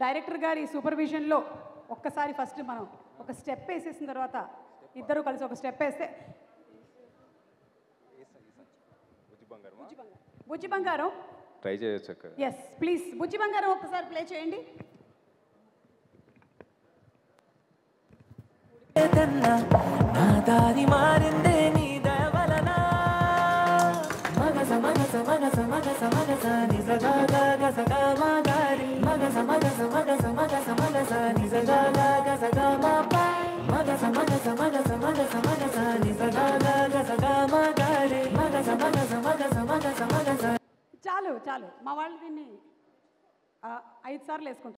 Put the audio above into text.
director గారి సూపర్విజన్లో ఒక్కసారి first మనం ఒక స్టెప్ వేసేసిన తర్వాత ఇద్దరు కలిసి ఒక స్టెప్ వేస్తే బుజ్జి బంగారం ట్రై చేయొచ్చు అక్క ఎస్ ప్లీజ్ బుజ్జి బంగారం ఒక్కసారి ప్లే చేయండి ఏదన్నా నా దారి మారిందే నీ దయవలన మగస మగస మగస మగస మగస నిజగా గసగా మా దారి మగస మగస మగస మగస మగస నిజగా గసగా మా పై మగస మగస మగస మగస మగస నిజగా గసగా మా దారి మగస మగస మగస మగస మగస చాలు చాలు మా వాళ్ళు దీన్ని ఆ, ఐదు సార్లు వేసుకుంటారు